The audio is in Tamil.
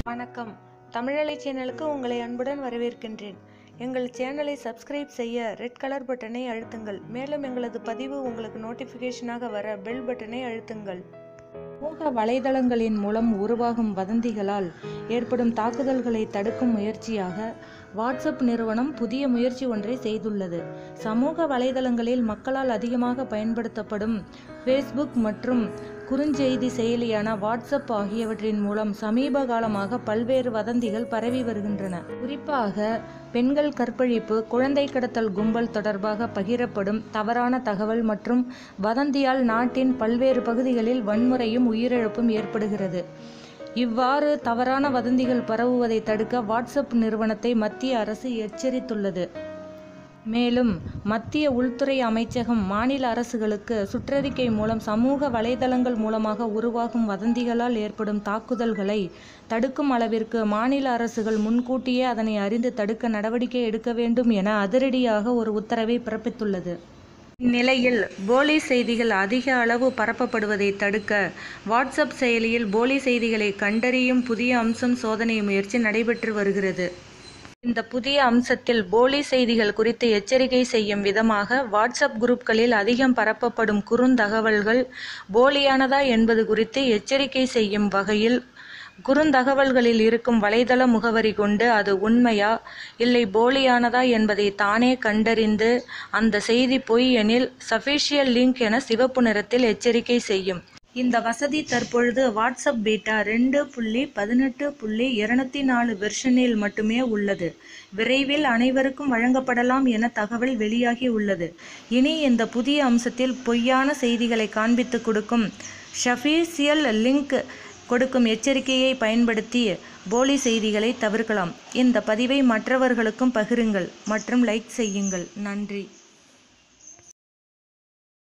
வணக்கம் தமிழலை சேனலுக்கு உங்களை அன்புடன் வரவேற்கின்றேன் எங்கள் சேனலை சப்ஸ்கிரைப் செய்ய ரெட் கலர் பட்டனை அழுத்துங்கள் மேலும் எங்களது பதிவு உங்களுக்கு நோட்டிஃபிகேஷனாக வர பெல் பட்டனை அழுத்துங்கள் சமூக வலைதளங்களின் மூலம் உருவாகும் வதந்திகளால் ஏற்படும் தாக்குதல்களை தடுக்கும் முயற்சியாக வாட்ஸ்அப் நிறுவனம் புதிய முயற்சி ஒன்றை செய்துள்ளது சமூக வலைதளங்களில் மக்களால் அதிகமாக பயன்படுத்தப்படும் ஃபேஸ்புக் மற்றும் குறுஞ்செய்தி செயலியான வாட்ஸ்அப் ஆகியவற்றின் மூலம் சமீப காலமாக பல்வேறு வதந்திகள் பரவி வருகின்றன குறிப்பாக பெண்கள் கற்பழிப்பு குழந்தை கடத்தல் கும்பல் தொடர்பாக பகிரப்படும் தவறான தகவல் மற்றும் வதந்தியால் நாட்டின் பல்வேறு பகுதிகளில் வன்முறையும் உயிரிழப்பும் ஏற்படுகிறது இவ்வாறு தவறான வதந்திகள் பரவுவதை தடுக்க வாட்ஸ்அப் நிறுவனத்தை மத்திய அரசு எச்சரித்துள்ளது மேலும் மத்திய உள்துறை அமைச்சகம் மாநில அரசுகளுக்கு சுற்றறிக்கை மூலம் சமூக வலைதளங்கள் மூலமாக உருவாகும் வதந்திகளால் ஏற்படும் தாக்குதல்களை தடுக்கும் அளவிற்கு மாநில அரசுகள் முன்கூட்டியே அதனை அறிந்து தடுக்க நடவடிக்கை எடுக்க வேண்டும் என அதிரடியாக ஒரு உத்தரவை பிறப்பித்துள்ளது இந்நிலையில் போலி செய்திகள் அதிக அளவு பரப்பப்படுவதை தடுக்க வாட்ஸ்அப் செயலியில் போலி செய்திகளை கண்டறியும் புதிய அம்சம் சோதனை முயற்சி நடைபெற்று வருகிறது இந்த புதிய அம்சத்தில் போலி செய்திகள் குறித்து எச்சரிக்கை செய்யும் விதமாக வாட்ஸ்அப் குரூப்களில் அதிகம் பரப்பப்படும் குறுந்தகவல்கள் போலியானதா என்பது குறித்து எச்சரிக்கை செய்யும் வகையில் குறுந்தகவல்களில் இருக்கும் வலைதள முகவரி கொண்டு அது உண்மையா இல்லை போலியானதா என்பதை தானே கண்டறிந்து அந்த செய்தி பொய் எனில் சஃபிஷியல் லிங்க் என சிவப்பு நிறத்தில் எச்சரிக்கை செய்யும் இந்த வசதி தற்பொழுது வாட்ஸ்அப் பீட்டா ரெண்டு புள்ளி பதினெட்டு புள்ளி இருநூத்தி நாலு வெர்ஷனில் மட்டுமே உள்ளது விரைவில் அனைவருக்கும் வழங்கப்படலாம் என தகவல் வெளியாகி உள்ளது இனி இந்த புதிய அம்சத்தில் பொய்யான செய்திகளை காண்பித்து கொடுக்கும் ஷஃபீசியல் லிங்க் கொடுக்கும் எச்சரிக்கையை பயன்படுத்தி போலி செய்திகளை தவிர்க்கலாம் இந்த பதிவை மற்றவர்களுக்கும் பகிருங்கள் மற்றும் லைக் செய்யுங்கள் நன்றி